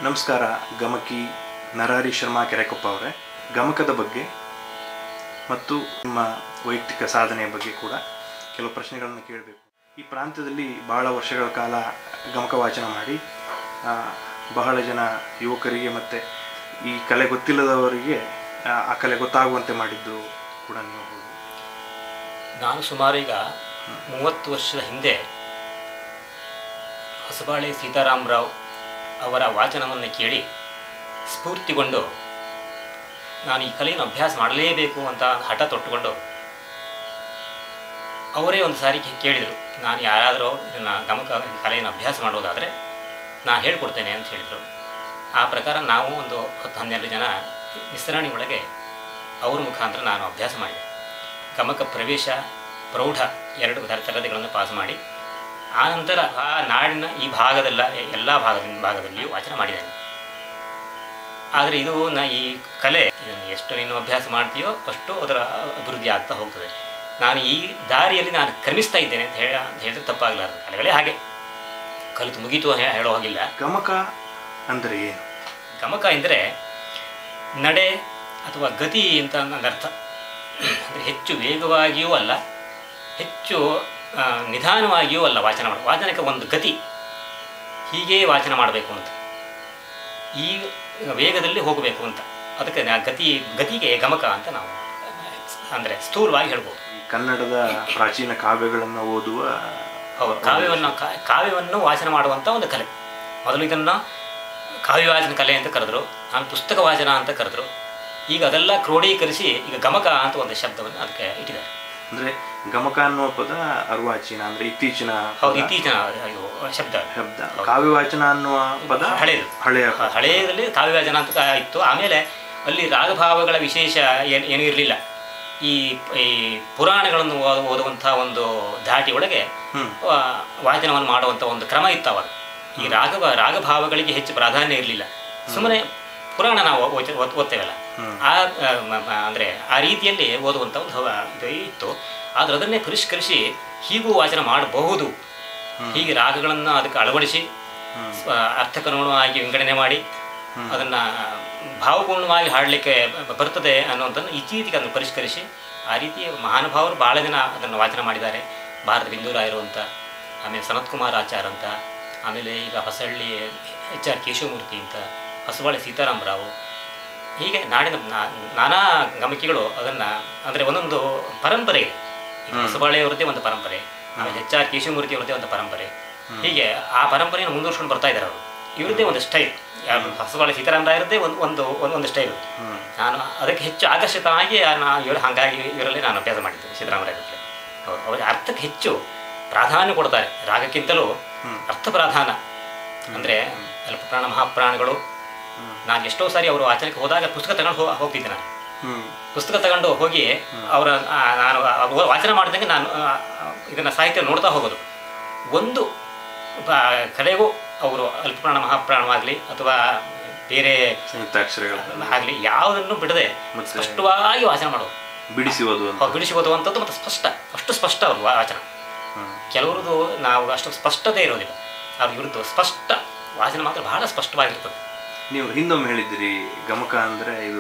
ನಮಸ್ಕಾರ ಗಮಕಿ ನರಹರಿ ಶರ್ಮಾ ಕೆರೆಕೊಪ್ಪ ಅವರೇ ಗಮಕದ ಬಗ್ಗೆ ಮತ್ತು ನಿಮ್ಮ ವೈಯಕ್ತಿಕ ಸಾಧನೆಯ ಬಗ್ಗೆ ಕೂಡ ಕೆಲವು ಪ್ರಶ್ನೆಗಳನ್ನು ಕೇಳಬೇಕು ಈ ಪ್ರಾಂತ್ಯದಲ್ಲಿ ಬಹಳ ವರ್ಷಗಳ ಕಾಲ ಗಮಕ ವಾಚನ ಮಾಡಿ ಆ, ಬಹಳ ಜನ ಯುವಕರಿಗೆ ಮತ್ತು ಈ ಕಲೆ ಗೊತ್ತಿಲ್ಲದವರಿಗೆ ಆ, ಆ ಕಲೆ ಗೊತ್ತಾಗುವಂತೆ ಮಾಡಿದ್ದು ಕೂಡ ನೀವು ಹೌದು ನಾನು ಸುಮಾರು ಈಗ ಮೂವತ್ತು ವರ್ಷದ ಹಿಂದೆ ಹೊಸಬಾಳೆ ಸೀತಾರಾಮರಾವ್ ಅವರ ವಾಚನವನ್ನು ಕೇಳಿ ಸ್ಫೂರ್ತಿಗೊಂಡು ನಾನು ಈ ಕಲೆಯನ್ನು ಅಭ್ಯಾಸ ಮಾಡಲೇಬೇಕು ಅಂತ ಹಠ ತೊಟ್ಟುಕೊಂಡು ಅವರೇ ಒಂದು ಸಾರಿ ಕೇ- ಕೇಳಿದರು ನಾನು ಯಾರಾದರೂ ಇದನ್ನು ಗಮಕ ಈ ಕಲೆಯನ್ನು ಅಭ್ಯಾಸ ಮಾಡೋದಾದರೆ ನಾನು ಹೇಳ್ಕೊಡ್ತೇನೆ ಅಂತ ಹೇಳಿದರು ಆ ಪ್ರಕಾರ ನಾವು ಒಂದು ಹತ್ತು ಹನ್ನೆರಡು ಜನ ವಿಸ್ತರಣೆ ಒಳಗೆ ಅವ್ರ ಮುಖಾಂತರ ನಾನು ಅಭ್ಯಾಸ ಮಾಡಿದೆ ಗಮಕ ಪ್ರವೇಶ ಪ್ರೌಢ ಎರಡು ತರ- ತರಗತಿಗಳನ್ನು ಪಾಸ್ ಮಾಡಿ ಆನಂತರ ಆ ನಾಡಿನ ಈ ಭಾಗದಲ್ಲ ಎಲ್ಲ ಭಾಗದ ಭಾಗದಲ್ಲಿಯೂ ವಾಚನ ಮಾಡಿದ್ದೇನೆ ಆದರೆ ಇದು ನ ಈ ಕಲೆ ಇದನ್ನು ಎಷ್ಟು ನೀನು ಅಭ್ಯಾಸ ಮಾಡ್ತೀಯೋ ಅಷ್ಟು ಅದರ ಅಭಿವೃದ್ಧಿ ಆಗ್ತಾ ಹೋಗ್ತದೆ ನಾನು ಈ ದಾರಿಯಲ್ಲಿ ನಾನು ಕ್ರಮಿಸ್ತಾ ಇದ್ದೇನೆ ಅಂತ ಹೇಳ ಅಂತ ಹೇಳಿದ್ರೆ ತಪ್ಪಾಗಲಾರದು ಕಲೆಗಳೇ ಹಾಗೆ ಕಲಿತು ಮುಗೀತು ಹೇ- ಹೇಳೋ ಹಾಗಿಲ್ಲ ಗಮಕ ಅಂದರೆ ಏನು ಗಮಕ ಎಂದರೆ ನಡೆ ಅಥವಾ ಗತಿ ಅಂತ ನನ್ನ ಅರ್ಥ ಅಂದರೆ ಹೆಚ್ಚು ವೇಗವಾಗಿಯೂ ಅಲ್ಲ ಹೆಚ್ಚು ಆ, ನಿಧಾನವಾಗಿಯೂ ಅಲ್ಲ ವಾಚನ ಮಾಡ ವಾಚನಕ್ಕೆ ಒಂದು ಗತಿ ಹೀಗೇ ವಾಚನ ಮಾಡಬೇಕು ಅಂತ ಈ ವೇಗದಲ್ಲಿ ಹೋಗಬೇಕು ಅಂತ ಅದಕ್ಕೆ ಆ ಗತಿ ಗತಿಗೆ ಗಮಕ ಅಂತ ನಾವು ಅಂದರೆ ಸ್ಥೂಲವಾಗಿ ಹೇಳ್ಬೋದು ಈ ಕನ್ನಡದ ಪ್ರಾಚೀನ ಕಾವ್ಯಗಳನ್ನು ಓದುವ ಹೌದು ಕಾವ್ಯವನ್ನು ಕಾ- ಕಾವ್ಯವನ್ನು ವಾಚನ ಮಾಡುವಂಥ ಒಂದು ಕಲೆ ಮೊದಲು ಇದನ್ನು ಕಾವ್ಯವಾಚನ ಕಲೆ ಅಂತ ಕರೆದ್ರು ಆಮೇಲೆ ಪುಸ್ತಕ ವಾಚನ ಅಂತ ಕರೆದ್ರು ಈಗ ಅದೆಲ್ಲ ಕ್ರೋಢೀಕರಿಸಿ ಈಗ ಗಮಕ ಅಂತ ಒಂದು ಶಬ್ದವನ್ನು ಅದಕ್ಕೆ ಇಟ್ಟಿದ್ದಾರೆ ಅಂದ್ರೆ ಗಮಕ ಅನ್ನುವ ಪದ ಅರ್ವಾಚೀನ ಅಂದ್ರೆ ಇತ್ತೀಚಿನ ಹೌದು ಪದ, ಇತ್ತೀಚಿನ ಇದು ಶಬ್ದ ಶಬ್ದ ಕಾವ್ಯವಾಚನ ಅನ್ನುವ ಪದ ಹಳೆಯದು ಹಳೆಯ ಪದ. ಹಳೆಯದಲ್ಲಿ ಕಾವ್ಯವಾಚನ ಅಂತ ಇತ್ತು ಆಮೇಲೆ ಅಲ್ಲಿ ರಾಗಭಾವಗಳ ವಿಶೇಷ ಏನು ಏನೂ ಇರಲಿಲ್ಲ ಈ ಈ ಪುರಾಣಗಳನ್ನು ಓದ ಓದುವಂಥ ಒಂದು ಧಾಟಿ ಒಳಗೆ ಹ್ಮ್ ಆ, ವಾಚನವನ್ನು ಮಾಡುವಂಥ ಒಂದು ಕ್ರಮ ಇತ್ತು ಅವಾಗ ಈ ರಾಗ ರಾಗಭಾವಗಳಿಗೆ ಹೆಚ್ಚು ಪ್ರಾಧಾನ್ಯ ಇರಲಿಲ್ಲ ಸುಮ್ಮನೆ ಪುರಾಣ ನಾವು ಓದ್- ಓದ್- ಓದ್ತೇವಲ್ಲ ಹ್ಮ್. ಆ ಆ, ಮ- ಮ- ಅಂದ್ರೆ ಆ ರೀತಿಯಲ್ಲಿ ಓದುವಂಥ ಒಂದು ಹವ- ಇದು ಇತ್ತು ಆದ್ರೆ ಅದನ್ನೇ ಪರಿಷ್ಕರಿಸಿ ಹೀಗೂ ವಾಚನ ಮಾಡಬಹುದು ಹೀಗೆ ರಾಗಗಳನ್ನು ಅದಕ್ಕೆ ಅಳವಡಿಸಿ ಹ್ಮ್. ಸ್ವ- ಅರ್ಥಕನುಗುಣವಾಗಿ ವಿಂಗಡಣೆ ಮಾಡಿ ಅದನ್ನು ಭಾವಪೂರ್ಣವಾಗಿ ಹಾಡಲಿಕ್ಕೆ ಬರ್ತದೆ ಅನ್ನೋದನ್ನು ಇತ್ತೀಚೆಗೆ ಅದನ್ನು ಪರಿಷ್ಕರಿಸಿ ಆ ರೀತಿ ಮಹಾನುಭಾವರು ಭಾಳ ಜನ ಅದನ್ನು ವಾಚನ ಮಾಡಿದ್ದಾರೆ ಭಾರತ ಬಿಂದೂರಾಯರು ಅಂತ ಆಮೇಲೆ ಸನತ್ ಕುಮಾರ್ ಆಚಾರ್ ಅಂತ ಆಮೇಲೆ ಈಗ ಹೊಸಳ್ಳಿ ಎಚ್ ಆರ್ ಕೇಶವಮೂರ್ತಿ ಅಂತ ಹೊಸಬಾಳೆ ಸೀತಾರಾಮರಾವು ಹೀಗೆ ನಾಡಿನ ನಾ- ನಾನಾ ಗಮಕಿಗಳು ಅದನ್ನು ಅಂದರೆ ಒಂದೊಂದು ಪರಂಪರೆ ಇದೆ ಈಗ ಹೊಸಬಾಳೆಯವರದ್ದೇ ಒಂದು ಪರಂಪರೆ ಆಮೇಲೆ ಎಚ್ ಆರ್ ಕೇಶವಮೂರ್ತಿ ಅವರದ್ದೇ ಒಂದು ಪರಂಪರೆ ಹೀಗೆ ಆ ಪರಂಪರೆಯನ್ನು ಮುಂದುವರ್ಸ್ಕೊಂಡು ಬರ್ತಾ ಇದ್ದಾರೆ ಅವರು ಇವರದ್ದೇ ಒಂದು ಸ್ಟೈಲ್ ಯಾರು ಹೊಸಬಾಳೆ ಸೀತಾರಾಮರಾಯರದ್ದೇ ಒಂದು ಒಂದು ಒಂದು ಒಂದು ಸ್ಟೈಲ್ ಹ್ಮ್. ನಾನು ಅದಕ್ಕೆ ಹೆಚ್ಚು ಆಕರ್ಷಿತನಾಗಿ ನಾನು ಇವರು ಹಾಗಾಗಿ ಇವರಲ್ಲಿ ನಾನು ಅಭ್ಯಾಸ ಮಾಡಿದ್ದೆ ಸಿದ್ದರಾಮರಾಯರಲ್ಲಿ ಹೌದು ಅವರಿಗೆ ಅರ್ಥಕ್ಕೆ ಹೆಚ್ಚು ಪ್ರಾಧಾನ್ಯ ಕೊಡ್ತಾರೆ ರಾಗಕ್ಕಿಂತಲೂ ಅರ್ಥ ಪ್ರಾಧಾನ ಅಂದರೆ ಅಲ್ಪಪ್ರಾಣ ಮಹಾಪ್ರಾಣಗಳು ನಾನು ಎಷ್ಟೋ ಸಾರಿ ಅವರು ಆಚರಣೆಗೆ ಹೋದಾಗ ಪುಸ್ತಕ ತಗೊಂಡು ಹೋ ಹೋಗ್ತಿದ್ದೆ ನಾನು ಹ್ಮ್ ಪುಸ್ತಕ ತಗೊಂಡು ಹೋಗಿ ಅವರ ಆ, ನಾನು ಆ ವಾಚನ ಮಾಡಿದಂಗೆ ನಾನು ಆ, ಇದನ್ನು ಸಾಹಿತ್ಯ ನೋಡ್ತಾ ಹೋಗೋದು ಒಂದು ಬ- ಕಡೆಗೂ ಅವರು ಅಲ್ಪಪ್ರಾಣ ಮಹಾಪ್ರಾಣವಾಗಲಿ ಅಥವಾ ಬೇರೆ ಸಂಯುಕ್ತಾಕ್ಷರಗಳ ಆಗಲಿ ಯಾವುದನ್ನು ಬಿಡದೆ ಮತ್ತೆ- ಸ್ಪಷ್ಟವಾಗಿ ವಾಚನ ಮಾಡೋದು ಬಿಡಿಸಿ ಓದುವಂತ ಅವ್ರು ಬಿಡಿಸಿ ಓದುವಂಥದ್ದು ಮತ್ತು ಸ್ಪಷ್ಟ ಅಷ್ಟು ಸ್ಪಷ್ಟ ಅವರು ವಾಚನ ಹ್ಮ್. ಕೆಲವರದು ನಾವು ಅಷ್ಟು ಸ್ಪಷ್ಟತೆ ಇರೋದಿಲ್ಲ ಅವ್ರ ಇವ್ರದ್ದು ಸ್ಪಷ್ಟ ವಾಚನ ಮಾತ್ರ ಬಹಳ ಸ್ಪಷ್ಟವಾಗಿರ್ತದೆ ನೀವು ಹಿಂದೊಮ್ಮೆ ಹೇಳಿದ್ದೀರಿ ಗಮಕ ಅಂದ್ರೆ ಇದು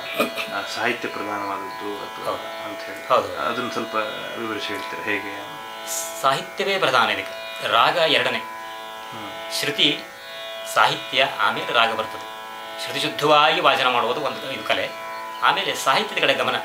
ಆ, ಸಾಹಿತ್ಯ ಪ್ರಧಾನವಾದದ್ದು ಅಥವಾ ಹೌದು. ಅಂತ ಹೇಳಿ ಹೌದು. ಅದನ್ನ ಸ್ವಲ್ಪ ವಿವರಿಸಿ ಹೇಳ್ತೀರಾ ಹೇಗೆ ಸಾಹಿತ್ಯವೇ ಪ್ರಧಾನ ಇದಕ್ಕೆ ರಾಗ ಎರಡನೇ ಹ್ಮ್. ಶ್ರುತಿ ಸಾಹಿತ್ಯ ಆಮೇಲೆ ರಾಗ ಬರ್ತದೆ ಶ್ರುತಿ ಶುದ್ಧವಾಗಿ ವಾಚನ ಮಾಡುವುದು ಒಂದು ಇದು ಕಲೆ ಆಮೇಲೆ ಸಾಹಿತ್ಯದ ಕಡೆ ಗಮನ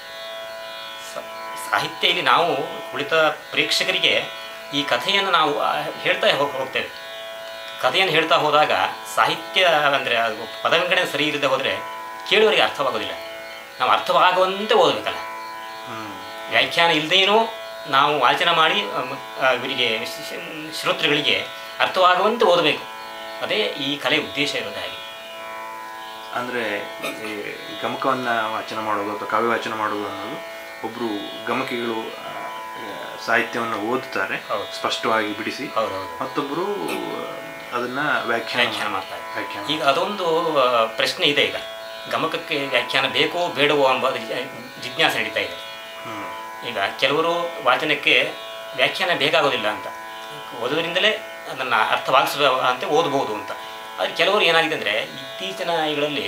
ಸ- ಸಾಹಿತ್ಯ ಇಲ್ಲಿ ನಾವು ಕುಳಿತ ಪ್ರೇಕ್ಷಕರಿಗೆ ಈ ಕಥೆಯನ್ನು ನಾವು ಆ, ಹೇಳ್ತಾ ಹೋಗ್ ಹೋಗ್ತೇವೆ ಕಥೆಯನ್ನು ಹೇಳ್ತಾ ಹೋದಾಗ ಸಾಹಿತ್ಯ ಅಂದರೆ ಅದು ಪದವಿಂಗಡಣೆ ಸರಿ ಇಲ್ಲದೆ ಹೋದರೆ ಕೇಳುವವರಿಗೆ ಅರ್ಥವಾಗೋದಿಲ್ಲ ನಾವು ಅರ್ಥವಾಗುವಂತೆ ಓದಬೇಕಲ್ಲ ಹ್ಮ್. ವ್ಯಾಖ್ಯಾನ ಇಲ್ಲದೇನೂ ನಾವು ವಾಚನ ಮಾಡಿ ಅಮ್, ಆ, ಇವರಿಗೆ ಶ- ಶ- ಶ್ರೋತೃಗಳಿಗೆ ಅರ್ಥವಾಗುವಂತೆ ಓದಬೇಕು ಅದೇ ಈ ಕಲೆ ಉದ್ದೇಶ ಇರೋದು ಹಾಗೆ ಅಂದ್ರೆ ಈ ಗಮಕವನ್ನ ವಾಚನ ಮಾಡೋದು ಅಥವಾ ಕಾವ್ಯ ವಾಚನ ಮಾಡೋದು ಅನ್ನೋದು ಒಬ್ರು ಗಮಕಿಗಳು ಆ, ಸಾಹಿತ್ಯವನ್ನು ಓದುತ್ತಾರೆ ಹೌದು. ಸ್ಪಷ್ಟವಾಗಿ ಬಿಡಿಸಿ ಹೌದು ಹೌದು ಮತ್ತೊಬ್ಬರು ಅದನ್ನ ವ್ಯಾಖ್ಯಾನ ವ್ಯಾಖ್ಯಾನ ಮಾಡ್ತಾರೆ ವ್ಯಾಖ್ಯಾನ ಈಗ ಅದೊಂದು ಆ, ಪ್ರಶ್ನೆ ಇದೆ ಈಗ ಗಮಕಕ್ಕೆ ವ್ಯಾಖ್ಯಾನ ಬೇಕೋ ಬೇಡವೋ ಎಂಬ ಜಿ- ಜಿಜ್ಞಾಸೆ ನಡೀತಾ ಇದೆ ಹ್ಮ್. ಈಗ ಕೆಲವರು ವಾಚನಕ್ಕೆ ವ್ಯಾಖ್ಯಾನ ಬೇಕಾಗೋದಿಲ್ಲ ಅಂತ ಓದೋದ್ರಿಂದಲೇ ಅದನ್ನು ಅರ್ಥವಾಗಿಸುವ ಅಂತ ಓದಬಹುದು ಅಂತ ಆದರೆ ಕೆಲವರು ಏನಾಗಿದೆ ಅಂದರೆ ಇತ್ತೀಚಿನ ಇಗಳಲ್ಲಿ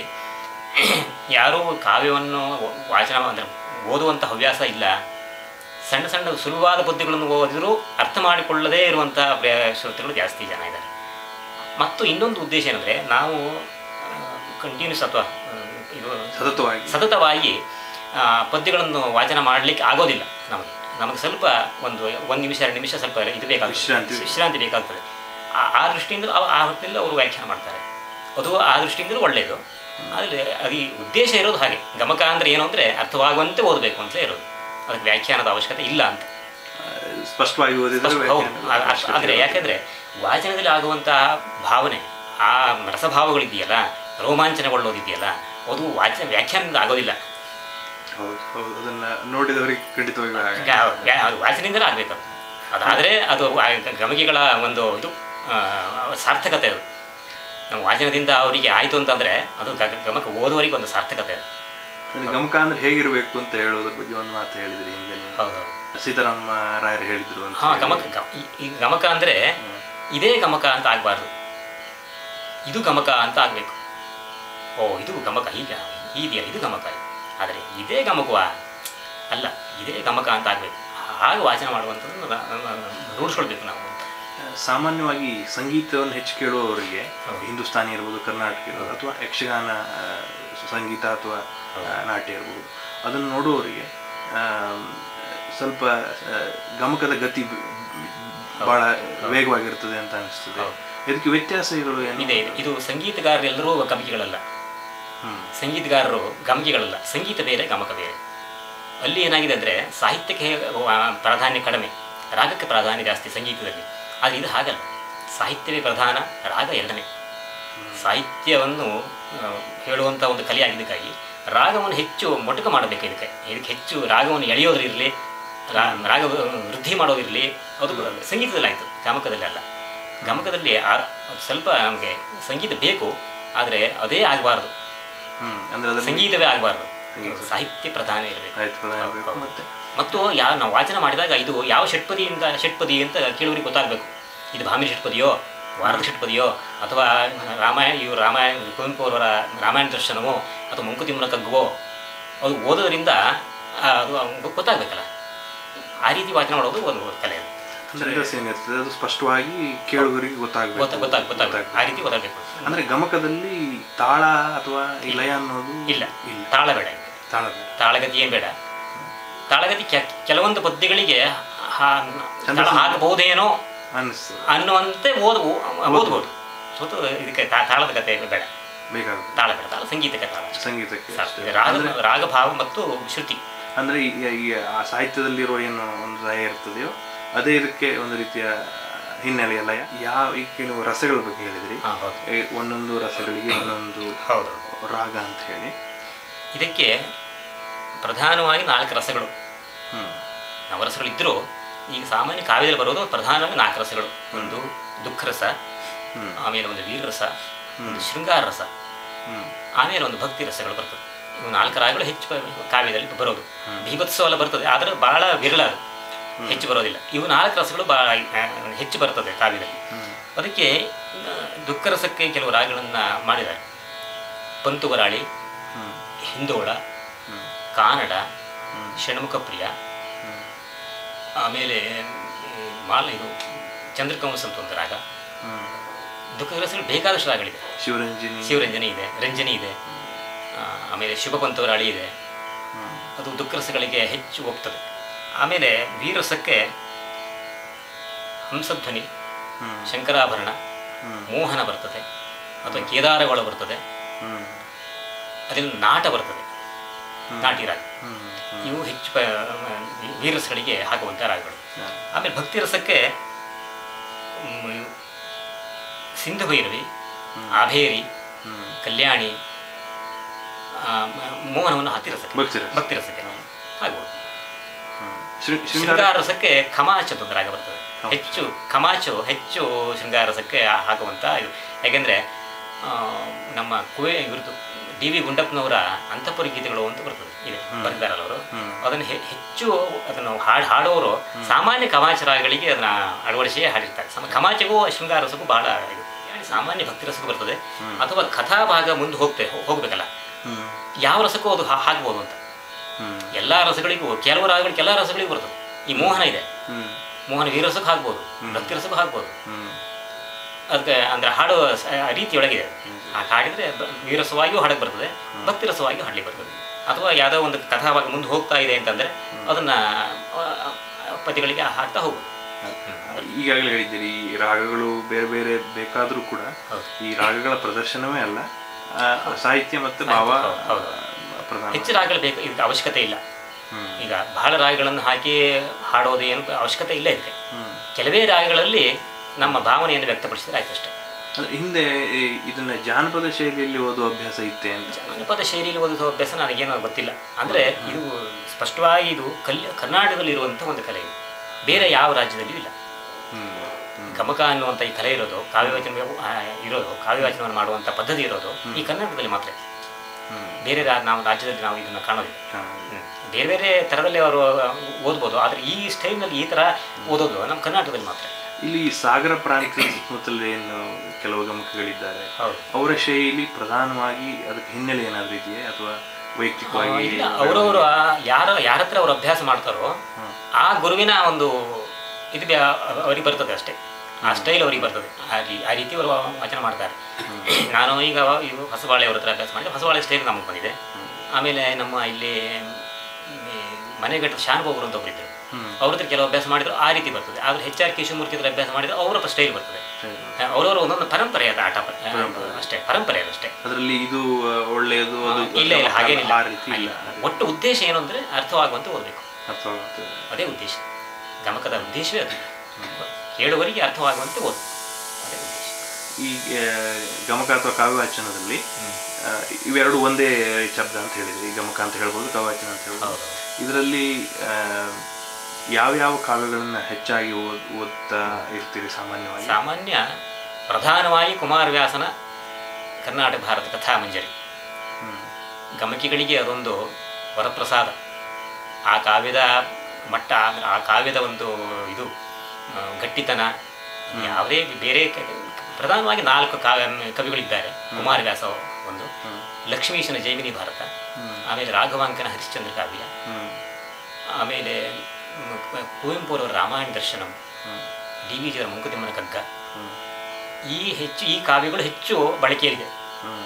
ಯಾರೂ ಕಾವ್ಯವನ್ನು ವಾಚನ ಅಂದರೆ ಓದುವಂಥ ಹವ್ಯಾಸ ಇಲ್ಲ ಸಣ್ಣ ಸಣ್ಣ ಸುಲಭವಾದ ಬುದ್ಧಿಗಳನ್ನು ಓದಿದರೂ ಅರ್ಥ ಮಾಡಿಕೊಳ್ಳದೇ ಇರುವಂಥ ಶ್ರೋತೃಗಳು ಜಾಸ್ತಿ ಜನ ಇದ್ದಾರೆ ಮತ್ತು ಇನ್ನೊಂದು ಉದ್ದೇಶ ಏನಂದರೆ ನಾವು ಕಂಟಿನ್ಯೂಸ್ ಅಥವಾ ಆ, ಇದು ಸತತವಾಗಿ ಸತತವಾಗಿ ಆ, ಪದ್ಯಗಳನ್ನು ವಾಚನ ಮಾಡಲಿಕ್ಕೆ ಆಗೋದಿಲ್ಲ ನಮಗೆ ನಮಗೆ ಸ್ವಲ್ಪ ಒಂದು ಒಂದು ನಿಮಿಷ ಎರಡು ನಿಮಿಷ ಸ್ವಲ್ಪ ಇದು ಬೇಕಾಗ್ತದೆ ವಿಶ್ರಾಂತಿ. ವಿಶ್ರಾಂತಿ ಬೇಕಾಗ್ತದೆ ಆ- ಆ ದೃಷ್ಟಿಯಿಂದ ಆ- ಆ ಹೊತ್ತಿನಲ್ಲಿ ಅವರು ವ್ಯಾಖ್ಯಾನ ಮಾಡ್ತಾರೆ ಅದು ಆ ದೃಷ್ಟಿಯಿಂದಲೂ ಒಳ್ಳೆಯದು ಆದರೆ ಅದು ಈ ಉದ್ದೇಶ ಇರೋದು ಹಾಗೆ ಗಮಕ ಅಂದರೆ ಏನು ಅಂದರೆ ಅರ್ಥವಾಗುವಂತೆ ಓದಬೇಕು ಅಂತಲೇ ಇರೋದು ಅದಕ್ಕೆ ವ್ಯಾಖ್ಯಾನದ ಅವಶ್ಯಕತೆ ಇಲ್ಲ ಅಂತ ಆ, ಸ್ಪಷ್ಟವಾಗಿ ಓದಿದ್ರೆ ಹೌದು ವ್ಯಾಖ್ಯಾನದ ಆ- ಆ- ಅವಶ್ಯಕತೆ ಆದರೆ ಇರೋದು. ಯಾಕೆಂದರೆ ವಾಚನದಲ್ಲಿ ಆಗುವಂತಹ ಭಾವನೆ ಆ ರಸಭಾವಗಳಿದೆಯಲ್ಲ ರೋಮಾಂಚನಗೊಳ್ಳೋದಿದೆಯಲ್ಲ ಅದು ವಾಚನ ವ್ಯಾಖ್ಯಾನದಿಂದ ಆಗೋದಿಲ್ಲ ಹೌದು ಹೌದು ಅದನ್ನ ನೋಡಿದವರಿಗೆ ಖಂಡಿತವಾಗಿ ಆಗ- ವ್ಯಾ- ವ್ಯಾ- ಅದು ವಾಚನೆಯಿಂದಲೇ ಆಗಬೇಕು ಅದು ಅದಾದರೆ ಅದು ಆ ಗಮಕಿಗಳ ಒಂದು ಇದು ಆ, ಸಾರ್ಥಕತೆ ಅದು ನಮ್ಮ ವಾಚನದಿಂದ ಅವರಿಗೆ ಆಯಿತು ಅಂತಂದರೆ ಅದು ಗ- ಗಮಕ ಓದುವವರಿಗೆ ಒಂದು ಸಾರ್ಥಕತೆ ಅದು ಅಂದ್ರೆ ಗಮಕ ಅಂದ್ರೆ ಹೇಗಿರ್ಬೇಕು ಅಂತ ಹೇಳೋದ್ರ ಬಗ್ಗೆ ಒಂದು ಮಾತು ಹೇಳಿದ್ರಿ ಹಿಂದೆ ನೀವು. ಹೌದು ಸೀತಾರಾಮ ರಾಯರು ಹೇಳಿದ್ರು ಅಂತ ಹಾಂ ಹೇಳಿ. ಗಮಕ ಗ- ಈ- ಈ ಗಮಕ ಅಂದರೆ ಇದೇ ಗಮಕ ಅಂತ ಆಗಬಾರ್ದು ಇದು ಗಮಕ ಅಂತ ಆಗಬೇಕು ಓ ಇದು ಗಮಕ ಈಗ ಇದೆಯಲ್ಲ ಇದು ಗಮಕ ಆದರೆ ಇದೇ ಗಮಕವಾ ಅಲ್ಲ ಇದೇ ಗಮಕ ಅಂತ ಆಗಬೇಕು ಹಾಗೆ ವಾಚನ ಮಾಡುವಂಥದ್ದು ರ- ರೂಢಿಸ್ಕೊಳ್ಬೇಕು ನಾವು ಅಂತ ಸಾಮಾನ್ಯವಾಗಿ ಸಂಗೀತವನ್ನು ಹೆಚ್ಚು ಕೇಳುವವರಿಗೆ ಹೌದು. ಹಿಂದೂಸ್ತಾನಿ ಇರ್ಬೋದು ಕರ್ನಾಟಕ ಇರ್ಬೋದು ಅಥವಾ ಯಕ್ಷಗಾನ ಆ, ಸಂಗೀತ ಅಥವಾ ಆ, ನಾಟ್ಯ ಇರ್ಬೋದು ಅದನ್ನು ನೋಡುವವರಿಗೆ ಆ, ಸ್ವಲ್ಪ ಆ, ಗಮಕದ ಗತಿ ಬ- ಬಹಳ ವೇಗವಾಗಿರ್ತದೆ ಅಂತ ಅನಿಸ್ತದೆ ಹೌದು. ಇದಕ್ಕೆ ವ್ಯತ್ಯಾಸಗಳು ಏನು ಇದೆ ಇದೆ ಇದು ಸಂಗೀತಗಾರರೆಲ್ಲರೂ ಗಮಕಿಗಳಲ್ಲ ಹ್ಮ್ ಸಂಗೀತಗಾರರು ಗಮಕಿಗಳಲ್ಲ ಸಂಗೀತ ಬೇರೆ ಗಮಕ ಬೇರೆ ಅಲ್ಲಿ ಏನಾಗಿದೆ ಅಂದರೆ ಸಾಹಿತ್ಯಕ್ಕೆ ಆ, ಪ್ರಾಧಾನ್ಯ ಕಡಿಮೆ ರಾಗಕ್ಕೆ ಪ್ರಾಧಾನ್ಯ ಜಾಸ್ತಿ ಸಂಗೀತದಲ್ಲಿ ಆದರೆ ಇದು ಹಾಗಲ್ಲ ಸಾಹಿತ್ಯವೇ ಪ್ರಧಾನ ರಾಗ ಎರಡನೇ ಸಾಹಿತ್ಯವನ್ನು ಆ, ಹೇಳುವಂಥ ಒಂದು ಕಲೆ ಆಗಿದ್ದಕ್ಕಾಗಿ ರಾಗವನ್ನು ಹೆಚ್ಚು ಮೊಟಕು ಮಾಡಬೇಕು ಇದಕ್ಕೆ ಇದಕ್ಕೆ ಹೆಚ್ಚು ರಾಗವನ್ನು ಎಳೆಯೋದ್ರಿರಲಿ ರಾ ರಾಗ ವೃದ್ಧಿ ಮಾಡೋದಿರಲಿ ಅದು ಸಂಗೀತದಲ್ಲಿ ಆಯಿತು ಗಮಕದಲ್ಲಿ ಅಲ್ಲ ಗಮಕದಲ್ಲಿ ಆ- ಸ್ವಲ್ಪ ನಮಗೆ ಸಂಗೀತ ಬೇಕು ಆದರೆ ಅದೇ ಆಗಬಾರ್ದು ಹ್ಮ್ ಅಂದ್ರೆ ಅದನ್ನ ಸಂಗೀತವೇ ಆಗಬಾರ್ದು ಸಂಗೀತ. ಸಾಹಿತ್ಯ ಪ್ರಧಾನ ಇರಬೇಕು ಆಯ್ತು ಪ್ರಧಾನ ಇರ್ಬೇಕು. ಹೌದು. ಮತ್ತೆ ಮತ್ತು ಯಾವ ನಾವು ವಾಚನ ಮಾಡಿದಾಗ ಇದು ಯಾವ ಷಟ್ಪದಿಯಿಂದ ಷಟ್ಪದಿ ಅಂತ ಕೇಳುವರಿಗೆ ಗೊತ್ತಾಗಬೇಕು ಇದು ಭಾಮಿನಿ ಷಟ್ಪದಿಯೋ ವಾರದ ಷಟ್ಪದಿಯೋ ಅಥವಾ ರಾಮಾಯಣ ಇವು ರಾಮಾಯಣ ಕುವೆಂಪು ಅವರ ರಾಮಾಯಣ ದರ್ಶನವೋ ಅಥವಾ ಮಂಕುತಿಮ್ಮನ ಕಗ್ಗುವೋ ಅದು ಓದೋದ್ರಿಂದ ಆ, ಅದು ಅವ್ನಿಗೆ ಗೊತ್ತಾಗಬೇಕಲ್ಲ ಆ ರೀತಿ ವಾಚನ ಮಾಡೋದು ಒಂದು ಕಲೆ ಅದು. ಅಂದ್ರೆ ವ್ಯತ್ಯಾಸ ಏನಿರ್ತದೆ ಅದು ಸ್ಪಷ್ಟವಾಗಿ ಕೇಳುಗರಿಗೆ ಗೊತ್ತಾಗಬೇಕು ಗೊತ್ತ ಗೊತ್ತಾಗ ಗೊತ್ತಾಗಬೇಕು ಆ ರೀತಿ ಗೊತ್ತಾಗಬೇಕು ಅಂದ್ರೆ ಗಮಕದಲ್ಲಿ ತಾಳ ಅಥವಾ ಈ ಲಯ ಅನ್ನೋದು ಇಲ್ಲ ಇಲ್ಲ ತಾಳ ಬೇಡ ತಾಳ ಬೇಡ. ತಾಳಗತಿ ಏನು ಬೇಡ ತಾಳಗತಿ ಕೆ- ಕೆಲವೊಂದು ಪದ್ಯಗಳಿಗೆ ಹಾ- ತಾಳ ಹಾಕಬಹುದೇನೋ ಅನ್ನಿಸ್ತದೆ ಅನ್ನುವಂತೆ ಓದ್ ಓದ್ಬೋದು ಸ್ವತಃ ಇದಕ್ಕೆ ತಾ- ತಾಳದ ಕತೆ ಬೇಡ ಬೇಕಾಗುತ್ತೆ ತಾಳ ಬೇಡ ತಾಳ ಸಂಗೀತಕ್ಕೆ ತಾಳ ಅಷ್ಟೇ. ಸಂಗೀತಕ್ಕೆ ಸಾಕು. ಅಷ್ಟೇ. ಇದು ರಾಗ ಅಂದ್ರೆ ರಾಗಭಾವ ಮತ್ತು ಶ್ರುತಿ ಅಂದ್ರೆ ಈ ಈ ಆ ಸಾಹಿತ್ಯದಲ್ಲಿರೋ ಏನು ಒಂದು ಲಯ ಇರ್ತದೆಯೋ ಅದೇ ಇದಕ್ಕೆ ಒಂದು ರೀತಿಯ ಹಿನ್ನೆಲೆಯ ಲಯ ಯಾವ ಈ ಕೆಲವು ರಸಗಳ ಬಗ್ಗೆ ಹೇಳಿದ್ರಿ ಹಾಂ ಹೌದು ಈ ಒಂದೊಂದು ರಸಗಳಿಗೆ ಒಂದೊಂದು ಹೌದು ರಾಗ ಅಂತ ಹೇಳಿ ಇದಕ್ಕೆ ಪ್ರಧಾನವಾಗಿ ನಾಲ್ಕು ರಸಗಳು ಹ್ಮ್ ನವರಸಗಳಿದ್ದರೂ ಈಗ ಸಾಮಾನ್ಯ ಕಾವ್ಯದಲ್ಲಿ ಬರೋದು ಪ್ರಧಾನವಾಗಿ ನಾಲ್ಕು ರಸಗಳು ಒಂದು ದುಃಖ ರಸ ಹ್ಮ್ ಆಮೇಲೆ ಒಂದು ವೀರರಸ ಒಂದು ಶೃಂಗಾರ ರಸ ಹ್ಮ್ ಆಮೇಲೆ ಒಂದು ಭಕ್ತಿ ರಸಗಳು ಬರ್ತದೆ ಇವು ನಾಲ್ಕು ರಾಗಗಳು ಹೆಚ್ಚು ಬ- ಕಾವ್ಯದಲ್ಲಿ ಬರೋದು ಭೀಭತ್ಸವ ಎಲ್ಲ ಬರ್ತದೆ ಆದರೆ ಬಹಳ ವಿರಳ ಅದು. ಹೆಚ್ಚು ಬರೋದಿಲ್ಲ ಇವು ನಾಲ್ಕು ರಸಗಳು ಬಹಳ ಆ, ಹೆಚ್ಚು ಬರ್ತದೆ ಕಾವ್ಯದಲ್ಲಿ ಹ್ಮ್ ಅದಕ್ಕೆ ಆ, ದುಃಖ ರಸಕ್ಕೆ ಕೆಲವು ರಾಗಗಳನ್ನು ಮಾಡಿದ್ದಾರೆ ಪಂತುವರಾಳಿ ಹ್ಮ್ ಹಿಂದೋಳ ಹ್ಮ್ ಕಾನಡ ಹ್ಮ್ ಷಣ್ಮುಖ ಪ್ರಿಯ ಹ್ಮ್ ಆಮೇಲೆ ಈ ಮಾಲ ಇದು ಚಂದ್ರಕಂಸ ಅಂತ ಒಂದು ರಾಗ ಹ್ಮ್ ದುಃಖ ರಸಗಳು ಬೇಕಾದಷ್ಟು ರಾಗಗಳಿದೆ ಶಿವರಂಜನಿ ಶಿವರಂಜನಿ ಇದೆ ರಂಜನಿ ಇದೆ ಆ, ಆಮೇಲೆ ಶುಭ ಪಂತವರಾಳಿ ಇದೆ ಹ್ಮ್ ಅದು ದುಃಖರಸಗಳಿಗೆ ಹೆಚ್ಚು ಹೋಗ್ತದೆ ಆಮೇಲೆ ವೀರಸಕ್ಕೆ ಹಂಸಧ್ವನಿ ಹ್ಮ್ ಶಂಕರಾಭರಣ ಹ್ಮ್ ಮೋಹನ ಬರ್ತದೆ ಅಥವಾ ಕೇದಾರಗೊಳ ಬರ್ತದೆ ಹ್ಮ್ ಅದರಲ್ಲಿ ನಾಟ ಬರ್ತದೆ ನಾಟಿ ರಾಗ ಹ್ಮ್ ಹ್ಮ್ ಇವು ಹೆಚ್ಚು ಪ- ವೀರಸಗಳಿಗೆ ಹಾಕುವಂಥ ರಾಗಗಳು ಹ್ಮ್ ಆಮೇಲೆ ಭಕ್ತಿ ರಸಕ್ಕೆ ಮ್, ಸಿಂಧು ಭೈರವಿ ಆಭೇರಿ ಹ್ಮ್ ಕಲ್ಯಾಣಿ ಆ, ಮ- ಮೋಹನವನ್ನು ಹತ್ತಿ ರಸಕ್ಕೆ ಭಕ್ತಿ ರಸ. ಭಕ್ತಿ ರಸಕ್ಕೆ ಆಗ್ಬೋದು ಹ್ಮ್ ಶೃ- ಶೃಂಗಾರ ಶೃಂಗಾರ ರಸಕ್ಕೆ ಖಮಾಚ ಅಂತ ಒಂದು ರಾಗ ಬರ್ತದೆ ಹೆಚ್ಚು ಖಮಾಚು ಹೆಚ್ಚು ಶೃಂಗಾರ ರಸಕ್ಕೆ ಆ- ಹಾಕುವಂಥ ಇದು ಯಾಕೆಂದರೆ ನಮ್ಮ ಕುವೆ ಇವ್ರದ್ದು ಡಿ ವಿ ಗುಂಡಪ್ಪನವರ ಅಂತಃಪುರ ಗೀತೆಗಳು ಅಂತ ಬರ್ತದೆ ಇದೆ ಬರೆದಾರಲ್ಲ ಅವರು ಹ್ಮ್. ಅದನ್ನು ಹೆ- ಹೆಚ್ಚು ಅದನ್ನು ಹಾಡು ಹಾಡೋರು ಸಾಮಾನ್ಯ ಕಮಾಚ ರಾಗಗಳಿಗೆ ಅದನ್ನ ಅಳವಡಿಸಿ ಹಾಡಿರ್ತಾರೆ ಸಮ ಕಮಾಚಗೂ ಶೃಂಗಾರ ರಸಕ್ಕೂ ಬಹಳ ಇದು ಸಾಮಾನ್ಯ ಭಕ್ತಿ ರಸಕ್ಕೂ ಬರ್ತದೆ ಅಥವಾ ಕಥಾಭಾಗ ಮುಂದೆ ಹೋಗ್ತೆ ಹೋಗ್ಬೇಕಲ್ಲ ಹ್ಮ್ ಯಾವ ರಸಕ್ಕೂ ಅದು ಹಾ- ಹಾಕ್ಬೋದು ಅಂತ ಹ್ಮ್ ಎಲ್ಲ ರಸಗಳಿಗೂ ಕೆಲವು ರಾಗಗಳಿಗೆ ಎಲ್ಲ ರಸಗಳಿಗೂ ಬರ್ತದೆ ಈ ಮೋಹನ ಇದೆ ಹ್ಮ್ ಮೋಹನ ವೀರಸಕ್ಕೂ ಹಾಕ್ಬೋದು ಭಕ್ತಿ ರಸಕ್ಕೂ ಹಾಕ್ಬೋದು ಹ್ಮ್ ಅದಕ್ಕೆ ಅಂದ್ರೆ ಹಾಡೋ ಸ- ರೀತಿಯೊಳಗಿದೆ ಆ ಹಾಡಿದ್ರೆ ಬ- ವೀರಸವಾಗಿಯೂ ಹಾಡಕ್ಕೆ ಬರ್ತದೆ ಭಕ್ತಿ ರಸವಾಗಿಯೂ ಹಾಡ್ಲಿಕ್ಕೆ ಬರ್ತದೆ ಅಥವಾ ಯಾವುದೋ ಒಂದು ಕಥಾಭಾಗ ಮುಂದೆ ಹೋಗ್ತಾ ಇದೆ ಅಂತಂದ್ರೆ ಅದನ್ನ ಆ, ಆ, ಪದ್ಯಗಳಿಗೆ ಹಾಡ್ತಾ ಹೋಗ್ಬೋದು ಈಗಾಗಲೇ ಹೇಳಿದ್ದೀರಿ ಈ ರಾಗಗಳು ಬೇರೆ ಬೇರೆ ಬೇಕಾದರೂ ಕೂಡ ಹೌದು. ಈ ರಾಗಗಳ ಪ್ರದರ್ಶನವೇ ಅಲ್ಲ ಆ, ಸಾಹಿತ್ಯ ಮತ್ತು ಭಾವ ಹೌದು, ಹೌದು. ಆ, ಪ್ರಧಾನ ಹೆಚ್ಚು ರಾಗಗಳು ಬೇಕು ಇದಕ್ಕೆ ಅವಶ್ಯಕತೆ ಇಲ್ಲ ಹ್ಮ್. ಈಗ ಬಹಳ ರಾಗಗಳನ್ನು ಹಾಕಿ ಹಾಡೋದು ಏನು ಅವಶ್ಯಕತೆ ಇಲ್ಲ ಇದಕ್ಕೆ ಹ್ಮ್. ಕೆಲವೇ ರಾಗಗಳಲ್ಲಿ ನಮ್ಮ ಭಾವನೆಯನ್ನು ವ್ಯಕ್ತಪಡಿಸಿದ್ರೆ ಆಯ್ತು ಅಷ್ಟೇ ಅಂದ್ರೆ ಹಿಂದೆ ಈ ಇದನ್ನ ಜಾನಪದ ಶೈಲಿಯಲ್ಲಿ ಓದುವ ಅಭ್ಯಾಸ ಇತ್ತೆ ಅಂತ ಜಾನಪದ ಶೈಲಿಯಲ್ಲಿ ಓದಿಸುವ ಅಭ್ಯಾಸ ನನಗೇನೋ ಗೊತ್ತಿಲ್ಲ ಅಂದರೆ ಇದು ಸ್ಪಷ್ಟವಾಗಿ ಇದು ಕಲ್ ಕರ್ನಾಟಕದಲ್ಲಿ ಇರುವಂಥ ಒಂದು ಕಲೆ ಇದು ಬೇರೆ ಯಾವ ರಾಜ್ಯದಲ್ಲಿಯೂ ಇಲ್ಲ ಹ್ಮ್. ಹ್ಮ್. ಗಮಕ ಅನ್ನುವಂಥ ಈ ಕಲೆ ಇರೋದು ಕಾವ್ಯವಾಚನ ಆ, ಇರೋದು ಕಾವ್ಯವಾಚನವನ್ನು ಮಾಡುವಂಥ ಪದ್ಧತಿ ಇರೋದು ಈ ಕರ್ನಾಟಕದಲ್ಲಿ ಮಾತ್ರ ಹ್ಮ್. ಬೇರೆ ರಾ ನಾವು ರಾಜ್ಯದಲ್ಲಿ ನಾವು ಇದನ್ನು ಕಾಣೋದಿಲ್ಲ ಹಾ. ಹ್ಮ್. ಬೇರೆ ಬೇರೆ ಥರದಲ್ಲಿ ಅವರು ಓದ್ಬೋದು ಆದರೆ ಈ ಸ್ಟೈಲ್ನಲ್ಲಿ ಈ ಥರ ಓದೋದು ನಮ್ಮ ಕರ್ನಾಟಕದಲ್ಲಿ ಮಾತ್ರ ಇಲ್ಲಿ ಸಾಗರ ಪ್ರಾಂತ್ಯದ ಸುತ್ತಮುತ್ತಲು ಏನು ಕೆಲವು ಗಮಕಗಳಿದ್ದಾರೆ ಹೌದು ಅವರ ಶೈಲಿ ಪ್ರಧಾನವಾಗಿ ಅದಕ್ಕೆ ಹಿನ್ನೆಲೆ ಏನಾದರೂ ಇದೆಯೇ ಅಥವಾ ವೈಯಕ್ತಿಕವಾಗಿ ಇಲ್ಲ ಅವರವರು ಯಾರ ಯಾರ ಹತ್ರ ಅವ್ರು ಅಭ್ಯಾಸ ಮಾಡ್ತಾರೋ ಹ್ಮ್. ಆ ಗುರುವಿನ ಒಂದು ಇದು ಬ್ಯಾ- ಅವರಿಗೆ ಬರ್ತದೆ ಅಷ್ಟೇ ಆ ಸ್ಟೈಲ್ ಅವರಿಗೆ ಬರ್ತದೆ ಆ ರೀ- ಆ ರೀತಿ ಅವರು ವಚನ ಮಾಡ್ತಾರೆ ನಾನು ಈಗ ಈಗ ಹೊಸಬಾಳೆ ಅವ್ರ ಹತ್ರ ಅಭ್ಯಾಸ ಮಾಡಿದೆ ಹೊಸಬಾಳೆ ಸ್ಟೈಲ್ ನಮಗೆ ಬಂದಿದೆ ಆಮೇಲೆ ನಮ್ಮ ಇಲ್ಲಿ ಮನೆಗಟ್ಟ ಶಾನುಭೋಗರು ಅಂತ ಒಬ್ಬರಿದ್ದರು ಹ್ಮ್. ಅವ್ರ ಹತ್ರ ಕೆಲವು ಅಭ್ಯಾಸ ಮಾಡಿದ್ರು ಆ ರೀತಿ ಬರ್ತದೆ ಆದರೆ ಹೆಚ್ ಆರ್ ಕೇಶವಮೂರ್ತಿ ಹತ್ರ ಅಭ್ಯಾಸ ಮಾಡಿದ್ರೆ ಅವರ ಸ್ಟೈಲ್ ಬರ್ತದೆ ಸರಿ. ಅವರವರ ಒಂದೊಂದು ಪರಂಪರೆ ಅದು ಆಟ ಪ- ಅಷ್ಟೇ ಪರಂಪರೆ ಅದು ಅಷ್ಟೇ ಅದರಲ್ಲಿ ಇದು ಆ, ಒಳ್ಳೆಯದು ಅದು ಇಲ್ಲ ಇಲ್ಲ ಹಾಗೇನಿಲ್ಲ ಆ ರೀತಿ ಇಲ್ಲ ಒಟ್ಟು ಉದ್ದೇಶ ಏನು ಅಂದರೆ ಅರ್ಥವಾಗುವಂತೆ ಓದಬೇಕು ಅಥವಾ ಅದೇ ಉದ್ದೇಶ ಗಮಕದ ಉದ್ದೇಶವೇ ಅದು ಹೇಳುವವರಿಗೆ ಅರ್ಥವಾಗುವಂತೆ ಓದು ಅದೇ ಉದ್ದೇಶ ಈ ಆ, ಗಮಕ ಅಥವಾ ಕಾವ್ಯವಾಚನದಲ್ಲಿ ಆ, ಇವೆರಡು ಒಂದೇ ಶಬ್ದ ಅಂತ ಹೇಳಿದ್ರಿ ಈ ಗಮಕ ಅಂತ ಹೇಳ್ಬೋದು ಕಾವ್ಯವಾಚನ ಅಂತ ಹೇಳ್ಬೋದು ಹೌದು ಇದರಲ್ಲಿ ಆ, ಯಾವ್ಯಾವ ಕಾವ್ಯಗಳನ್ನ ಹೆಚ್ಚಾಗಿ ಓದ್ ಓದ್ತಾ ಇರ್ತೀರಿ ಸಾಮಾನ್ಯವಾಗಿ ಸಾಮಾನ್ಯ ಪ್ರಧಾನವಾಗಿ ಕುಮಾರವ್ಯಾಸನ ಕರ್ನಾಟಕ ಭಾರತ ಕಥಾಮಂಜರಿ ಹ್ಮ್. ಗಮಕಿಗಳಿಗೆ ಅದೊಂದು ವರಪ್ರಸಾದ ಆ ಕಾವ್ಯದ ಮಟ್ಟ ಆ- ಆ ಕಾವ್ಯದ ಒಂದು ಇದು ಆ, ಗಟ್ಟಿತನ ಯಾವುದೇ ಬೇರೆ ಕ- ಪ್ರಧಾನವಾಗಿ ನಾಲ್ಕು ಕಾವ್ಯ ಕವಿಗಳಿದ್ದಾರೆ ಕುಮಾರವ್ಯಾಸ ಒಂದು ಲಕ್ಷ್ಮೀಶನ ಜೈಮಿನಿ ಭಾರತ ಹ್ಮ್. ಆಮೇಲೆ ರಾಘವಾಂಕನ ಹರಿಶ್ಚಂದ್ರ ಕಾವ್ಯ ಹ್ಮ್. ಆಮೇಲೆ ಮ್, ಕುವೆಂಪು ಅವರ ರಾಮಾಯಣ ದರ್ಶನಂ ಹ್ಮ್. ಡಿ ವಿ ಜಿಯವರ ಮಂಕುತಿಮ್ಮನ ಕಗ್ಗ ಹ್ಮ್. ಈ ಹೆಚ್ಚು ಈ ಕಾವ್ಯಗಳು ಹೆಚ್ಚು ಬಳಕೆಯಲ್ಲಿದೆ ಹ್ಮ್.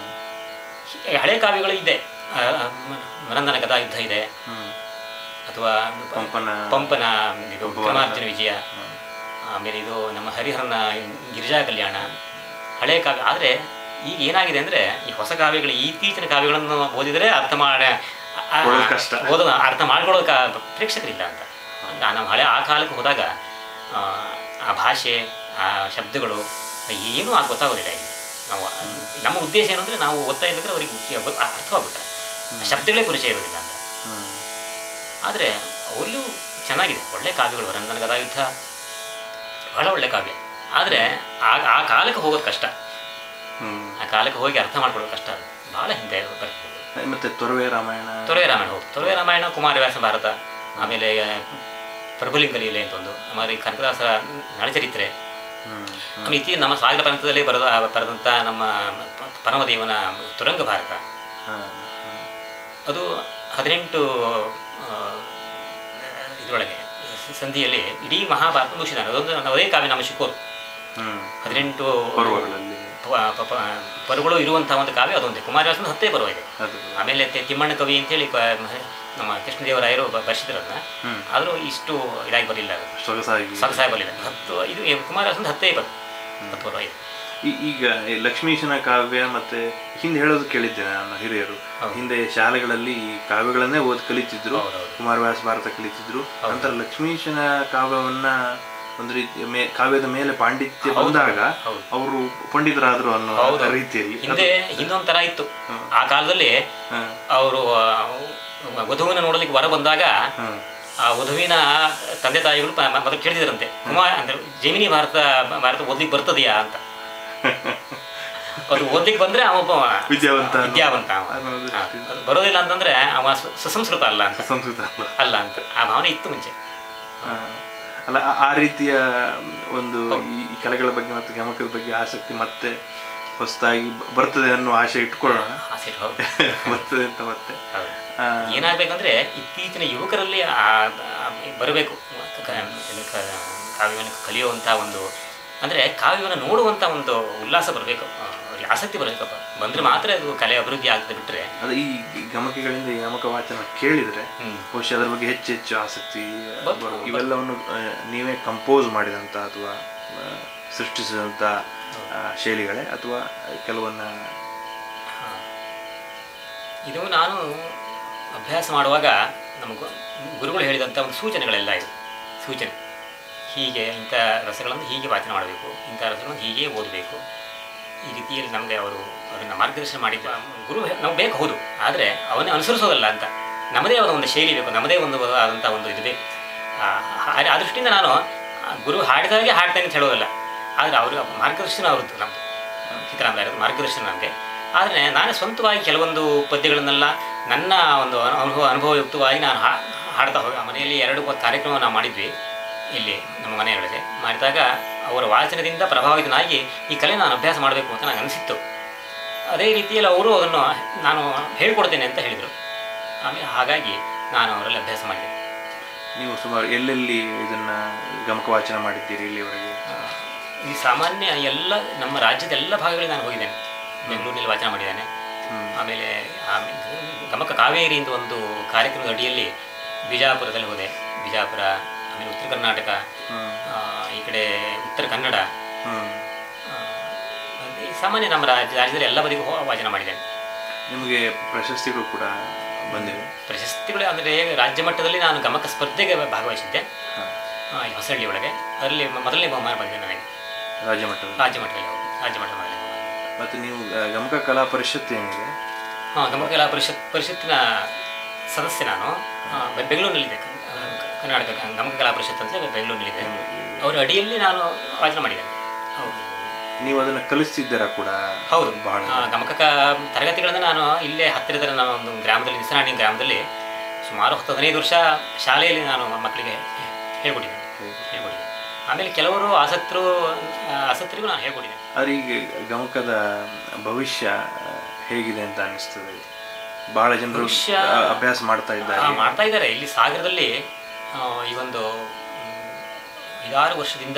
ಈ ಹಳೆ ಕಾವ್ಯಗಳು ಇದೆ ಆ, ಮ- ಮನಂದನ ಗದಾ ಯುದ್ಧ ಇದೆ ಹ್ಮ್. ಅಥವಾ ಪಂಪನ ಪಂಪನ ಇದು ಪಂಪವನ. ವಿಕ್ರಮಾರ್ಜುನ ವಿಜಯ ಆಮೇಲೆ ಇದು ನಮ್ಮ ಹರಿಹರನ ಗಿರಿಜಾ ಕಲ್ಯಾಣ ಹಳೆ ಕಾವ್ಯ ಆದರೆ ಈಗ ಏನಾಗಿದೆ ಅಂದರೆ ಈ ಹೊಸ ಕಾವ್ಯಗಳು ಇತ್ತೀಚಿನ ಕಾವ್ಯಗಳನ್ನು ಓದಿದರೆ ಅರ್ಥ ಮಾಡ ಆ- ಓದೋದು ಕಷ್ಟ. ಓದೋದು ಅರ್ಥ ಮಾಡ್ಕೊಳ್ಳೋಕೆ ಪ್ರೇಕ್ಷಕರಿಲ್ಲ ಅಂತ ಆ ನಾವು ಹಳೆ ಆ ಕಾಲಕ್ಕೆ ಹೋದಾಗ ಆ, ಆ ಭಾಷೆ ಆ ಶಬ್ದಗಳು ಏನೂ ಆಗ ಗೊತ್ತಾಗೋದಿಲ್ಲ ಇಲ್ಲಿ ನಾವು ನಮ್ಮ ಉದ್ದೇಶ ಏನು ಅಂದರೆ ನಾವು ಓದ್ತಾ ಇದ್ದರೆ ಅವರಿಗೆ ಮುಖ್ಯ ಗೊ- ಅರ್ಥವಾಗುತ್ತೆ ಆ ಶಬ್ದಗಳೇ ಪರಿಚಯ ಇರೋದಿಲ್ಲ ಅಂತ ಹ್ಮ್. ಆದರೆ ಅವರಲ್ಲೂ ಚೆನ್ನಾಗಿದೆ ಒಳ್ಳೆ ಕಾವ್ಯಗಳು ರಂಗನ ಗದಾಯುದ್ಧ ಬಹಳ ಒಳ್ಳೆ ಕಾವ್ಯ ಆದರೆ ಆ ಆ ಕಾಲಕ್ಕೆ ಹೋಗೋದು ಕಷ್ಟ ಹ್ಮ್. ಆ ಕಾಲಕ್ಕೆ ಹೋಗಿ ಅರ್ಥ ಮಾಡ್ಕೊಳ್ಳೋದು ಕಷ್ಟ ಅದು ಭಾಳ ಹಿಂದೆ ಬರ್ತದೆ ಮತ್ತೆ ತೊರವೆ ರಾಮಾಯಣ ತೊರವೆ ರಾಮಾಯಣ ಹೌದು ತೊರವೆ ರಾಮಾಯಣ ಕುಮಾರವ್ಯಾಸ ಭಾರತ ಆಮೇಲೆ ಪ್ರಭುಲಿಂಗ ಲೀಲೆ ಅಂತ ಒಂದು ಆಮೇಲೆ ಈ ಕನಕದಾಸರ ನಳಚರಿತ್ರೆ ಹ್ಮ್. ಆಮೇಲೆ ಇತ್ತೀಚೆಗೆ ನಮ್ಮ ಸಾಗರ ಪ್ರಾಂತದಲ್ಲಿ ಬರೆದ ಬರೆದಂಥ ನಮ್ಮ ಪ- ಪರಮದೇವನ ತುರಂಗ ಭಾರತ ಹಾ. ಹ್ಮ್. ಅದು ಹದಿನೆಂಟು ಆ, ಇದರೊಳಗೆ ಸಂಧಿಯಲ್ಲಿ ಇಡೀ ಮಹಾಭಾರತ ಮುಗಿಸಿದ್ದಾನೆ ಅದೊಂದು ನವದೇ ಕಾವ್ಯ ನಮ್ಮ ಶಿಕೋರು ಹ್ಮ್. ಹದಿನೆಂಟು ಪರ್ವಗಳಲ್ಲಿ ಪ- ಪ- ಪ- ಪರ್ವಗಳು ಇರುವಂಥ ಒಂದು ಕಾವ್ಯ ಅದೊಂದೇ ಕುಮಾರವ್ಯಾಸನ ಹತ್ತೇ ಪರ್ವ ಇದೆ ಅದು ಆಮೇಲೆ ತಿ- ತಿಮ್ಮಣ್ಣ ಕವಿ ಅಂತೇಳಿ ಕ- ನಮ್ಮ ಕೃಷ್ಣದೇವರಾಯರು ಬ- ಬರ್ಸಿದ್ರನ್ನ ಹ್ಮ್. ಆದರೂ ಇಷ್ಟು ಇದಾಗಿ ಬರಲಿಲ್ಲ ಅದು ಸೊಗಸಾಗಿ ಸೊಗಸಾಗಿ ಬರಲಿಲ್ಲ ಹತ್ತು ಇದು ಈ ಕುಮಾರವ್ಯಾಸನ ಹತ್ತೇ ಬರ್ ಹತ್ತು ಪರ್ವ ಇದೆ ಈ- ಈಗ ಈ ಲಕ್ಷ್ಮೀಶನ ಕಾವ್ಯ ಮತ್ತೆ ಹಿಂದೆ ಹೇಳೋದು ಕೇಳಿದ್ದೆ ನಾನು ಹಿರಿಯರು ಹೌದು. ಹಿಂದೆ ಶಾಲೆಗಳಲ್ಲಿ ಈ ಕಾವ್ಯಗಳನ್ನೇ ಓದಿ ಕಲಿತಿದ್ರು ಹೌದೌದು. ಕುಮಾರವ್ಯಾಸ ಭಾರತ ಕಲಿತಿದ್ರು ನಂತರ ಲಕ್ಷ್ಮೀಶನ ಕಾವ್ಯವನ್ನ ಒಂದು ರೀತಿ ಮೇ ಕಾವ್ಯದ ಮೇಲೆ ಪಾಂಡಿತ್ಯ ಹೌದು. ಬಂದಾಗ ಹೌದು. ಅವರು ಪಂಡಿತರಾದ್ರು ಅನ್ನೋ ಹೌದು. ರೀತಿಯಲ್ಲಿ ಹಿಂದೆ ಹಿಂದೊಂದು ಥರ ಇತ್ತು ಆ ಕಾಲದಲ್ಲಿ ಹಾ, ಅವರು ವಧುವಿನ ನೋಡಲಿಕ್ಕೆ ಹೊರ ಬಂದಾಗ ಹಾ, ಆ ವಧುವಿನ ತಂದೆ ತಾಯಿಗಳು ಪ- ಮ- ಮೊದಲು ಕೇಳಿದ್ರಂತೆ ಕುಮಾರ ಅಂದ್ರೆ ಜೈಮಿನಿ ಭಾರತ ಭಾರತ ಓದ್ಲಿಕ್ಕೆ ಬರ್ತದೆಯಾ ಅಂತ ಅದು ಓದ್ಲಿಕ್ಕೆ ಬಂದ್ರೆ ಅವ ಒಬ್ಬ ವಿದ್ಯಾವಂತ ಅನ್ನೋ- ವಿದ್ಯಾವಂತ ಅವ. ಅನ್ನೋದು ಹಾ, ಅದು ಬರೋದಿಲ್ಲ ಅಂತಂದ್ರೆ ಅವ ಸು- ಸುಸಂಸ್ಕೃತ ಅಲ್ಲ ಅಂತ ಸಂಸ್ಕೃತ ಅಲ್ಲ ಅಲ್ಲ ಅಂತ ಆ ಭಾವನೆ ಇತ್ತು ಮುಂಚೆ ಹಾ. ಅಲ್ಲ ಆ- ಆ ರೀತಿಯ ಒಂದು ಈ ಈ ಕಲೆಗಳ ಬಗ್ಗೆ ಮತ್ತು ಗಮಕದ ಬಗ್ಗೆ ಆಸಕ್ತಿ ಮತ್ತೆ ಹೊಸದಾಗಿ ಬ- ಬರ್ತದೆ ಅನ್ನೋ ಆಶೆ ಇಟ್ಕೊಳ್ಳೋಣ ಆಸೆ ಇಟ್ಟು ಹೌದು ಬರ್ತದೆ ಅಂತ ಮತ್ತೆ ಹೌದು ಆ, ಏನಾಗಬೇಕಂದ್ರೆ ಇತ್ತೀಚಿನ ಯುವಕರಲ್ಲಿ ಆ- ಆ ಬರಬೇಕು ಕ- ಕ- ಕಾವ್ಯವನ್ನು ಕಲಿಯುವಂಥ ಒಂದು ಅಂದರೆ ಕಾವ್ಯವನ್ನು ನೋಡುವಂಥ ಒಂದು ಉಲ್ಲಾಸ ಬರಬೇಕು ಅವರಿಗೆ ಆಸಕ್ತಿ ಬರಬೇಕಪ್ಪ ಬಂದರೆ ಮಾತ್ರ ಅದು ಕಲೆ ಅಭಿವೃದ್ಧಿ ಆಗ್ತದೆ ಬಿಟ್ಟರೆ ಅದು ಈ ಗಮಕಗಳಿಂದ ಈ ಗಮಕ ವಾಚನ ಕೇಳಿದ್ರೆ ಹ್ಮ್. ಬಹುಶಃ ಅದ್ರ ಬಗ್ಗೆ ಹೆಚ್ಚು ಹೆಚ್ಚು ಆಸಕ್ತಿ ಬರ್- ಬರು- ಇವೆಲ್ಲವನ್ನು ಆ, ನೀವೇ ಕಂಪೋಸ್ ಮಾಡಿದಂಥ ಅಥವಾ ಆ, ಸೃಷ್ಟಿಸಿದಂಥ ಆ, ಶೈಲಿಗಳೇ ಅಥವಾ ಕೆಲವನ್ನ ಇದು ನಾನು ಅಭ್ಯಾಸ ಮಾಡುವಾಗ ನಮಗೆ ಗುರುಗಳು ಹೇಳಿದಂಥ ಒಂದು ಸೂಚನೆಗಳೆಲ್ಲ ಇದೆ ಸೂಚನೆ ಹೀಗೆ ಇಂಥ ರಸಗಳನ್ನು ಹೀಗೆ ವಾಚನ ಮಾಡಬೇಕು ಇಂಥ ರಸಗಳನ್ನು ಹೀಗೆ ಓದಬೇಕು ಈ ರೀತಿಯಲ್ಲಿ ನಮಗೆ ಅವರು ಅದನ್ನು ಮಾರ್ಗದರ್ಶನ ಮಾಡಿದ್ದ ಗುರು ನಮ್ಗೆ ಬೇಕು ಹೌದು ಆದರೆ ಅವನ್ನೇ ಅನುಸರಿಸೋದಲ್ಲ ಅಂತ ನಮ್ಮದೇ ಆದ ಒಂದು ಶೈಲಿ ಬೇಕು ನಮ್ಮದೇ ಒಂದು ಆದಂಥ ಒಂದು ಇದು ಬೇಕು ಆ, ಆ- ಆ ದೃಷ್ಟಿಯಿಂದ ನಾನು ಆ, ಗುರು ಹಾಡಿದಾಗೆ ಹಾಡ್ತೇನೆ ಅಂತ ಹೇಳೋದಲ್ಲ ಆದರೆ ಅವರು ಮಾರ್ಗದರ್ಶನ ಅವ್ರದ್ದು ನಮ್ಮದು ಸಿದ್ದರಾಮಯ್ಯ ಮಾರ್ಗದರ್ಶನ ನಮಗೆ ಆದರೆ ನಾನೇ ಸ್ವಂತವಾಗಿ ಕೆಲವೊಂದು ಪದ್ಯಗಳನ್ನೆಲ್ಲ ನನ್ನ ಒಂದು ಅನುಭವ ಅನುಭವಯುಕ್ತವಾಗಿ ನಾನು ಹಾ ಹಾಡ್ತಾ ಹೋಗಿ ಮನೆಯಲ್ಲಿ ಎರಡು ಕಾರ್ಯಕ್ರಮ ನಾವು ಮಾಡಿದ್ವಿ ಇಲ್ಲಿ ನಮ್ಮ ಮನೆಯೊಳಗೆ ಮಾಡಿದಾಗ ಅವರ ವಾಚನದಿಂದ ಪ್ರಭಾವಿತನಾಗಿ ಈ ಕಲೆ ನಾನು ಅಭ್ಯಾಸ ಮಾಡಬೇಕು ಅಂತ ನನಗೆ ಅನಿಸಿತ್ತು ಅದೇ ರೀತಿಯಲ್ಲಿ ಅವರು ಅದನ್ನು ನಾನು ಹೇಳ್ಕೊಡ್ತೇನೆ ಅಂತ ಹೇಳಿದರು ಆಮೇಲೆ ಹಾಗಾಗಿ ನಾನು ಅವರಲ್ಲಿ ಅಭ್ಯಾಸ ಮಾಡಿದೆ ನೀವು ಸುಮಾರು ಎಲ್ಲೆಲ್ಲಿ ಇದನ್ನ ಗಮಕ ವಾಚನ ಮಾಡಿದ್ದೀರಿ ಇಲ್ಲಿವರೆಗೆ ಈ ಸಾಮಾನ್ಯ ಎಲ್ಲ ನಮ್ಮ ರಾಜ್ಯದ ಎಲ್ಲ ಭಾಗಗಳಿಗೆ ನಾನು ಹೋಗಿದ್ದೇನೆ ಬೆಂಗಳೂರಿನಲ್ಲಿ ವಾಚನ ಮಾಡಿದ್ದೇನೆ ಹ್ಮ್. ಆಮೇಲೆ ಆಮೇಲೆ ಗಮಕ ಕಾವೇರಿ ಅಂತ ಒಂದು ಕಾರ್ಯಕ್ರಮದ ಅಡಿಯಲ್ಲಿ ಬಿಜಾಪುರದಲ್ಲಿ ಹೋದೆ ಬಿಜಾಪುರ ಆಮೇಲೆ ಉತ್ತರ ಕರ್ನಾಟಕ ಹ್ಮ್. ಆ, ಈ ಕಡೆ ಉತ್ತರ ಕನ್ನಡ ಹ್ಮ್. ಆ, ಈ ಸಾಮಾನ್ಯ ನಮ್ಮ ರಾಜ್ಯ ರಾಜ್ಯದಲ್ಲಿ ಎಲ್ಲ ಬದಿಗೂ ಹೋ- ವಾಚನ ಮಾಡಿದ್ದೇನೆ ನಿಮಗೆ ಪ್ರಶಸ್ತಿಗಳು ಕೂಡ ಬಂದಿವೆ ಪ್ರಶಸ್ತಿಗಳು ಅಂದರೆ ರಾಜ್ಯ ಮಟ್ಟದಲ್ಲಿ ನಾನು ಗಮಕ ಸ್ಪರ್ಧೆಗೆ ಭಾಗವಹಿಸಿದ್ದೆ ಹಾ. ಆ, ಈ ಹೊಸಳ್ಳಿ ಒಳಗೆ ಅದರಲ್ಲಿ ಮೊದಲನೇ ಬಹುಮಾನ ಬಂದಿದೆ ನನಗೆ ರಾಜ್ಯ ಮಟ್ಟದಲ್ಲಿ ರಾಜ್ಯ ಮಟ್ಟದಲ್ಲಿ ಹೌದು ರಾಜ್ಯ ಮಟ್ಟದ ಮೊದಲನೇ ಬಹುಮಾನ ಮತ್ತು ನೀವು ಆ, ಗಮಕ ಕಲಾ ಪರಿಷತ್ ಏನಿದೆ ಹಾಂ ಗಮಕ ಕಲಾ ಪರಿಷತ್ ಪರಿಷತ್ತಿನ ಸದಸ್ಯ ನಾನು ಆ, ಬೆ- ಬೆಂಗಳೂರಿನಲ್ಲಿದೆ ಕ- ಕರ್ನಾಟಕ ಗಮಕ ಕಲಾ ಪರಿಷತ್ ಅಂತ ಬೆಂಗಳೂರಿನಲ್ಲಿದೆ ಅವರ ಅಡಿಯಲ್ಲಿ ನಾನು ವಾಚನ ಮಾಡಿದ್ದೇನೆ ಹೌದು ನೀವು ಅದನ್ನು ಕಲಿಸ್ತಿದ್ದೀರಾ ಕೂಡ ಹೌದು ಬಹಳ ಆ, ಗಮಕ ಕ- ತರಗತಿಗಳನ್ನು ನಾನು ಇಲ್ಲೇ ಹತ್ತಿರದ ನಮ್ಮ ಒಂದು ಗ್ರಾಮದಲ್ಲಿ ನಿಸನಾಣಿ ಗ್ರಾಮದಲ್ಲಿ ಸುಮಾರು ಹತ್ತು ಹದಿನೈದು ವರ್ಷ ಶಾಲೆಯಲ್ಲಿ ನಾನು ಮಕ್ಕಳಿಗೆ ಹೇಳ್ಕೊಟ್ಟಿದ್ದೇನೆ ಹೇಳ್ಕೊಟ್ಟಿದ್ದೇನೆ ಆಮೇಲೆ ಕೆಲವರು ಆಸಕ್ತರು ಆ, ಆಸಕ್ತರಿಗೂ ನಾನು ಹೇಳ್ಕೊಟ್ಟಿದ್ದೇನೆ ಆದ್ರೆ ಈಗ ಗಮಕದ ಭವಿಷ್ಯ ಆ, ಹೇಗಿದೆ ಅಂತ ಅನಿಸ್ತದೆ ಬಹಳ ಜನರು ಭವಿಷ್ಯ- ಆ, ಅಭ್ಯಾಸ ಮಾಡ್ತಾ ಇದ್ದಾರೆ ಆ, ಮಾಡ್ತಾ ಇದ್ದಾರೆ ಇಲ್ಲಿ ಸಾಗರದಲ್ಲಿ ಆ, ಈ ಒಂದು ಮ್, ಐದಾರು ವರ್ಷದಿಂದ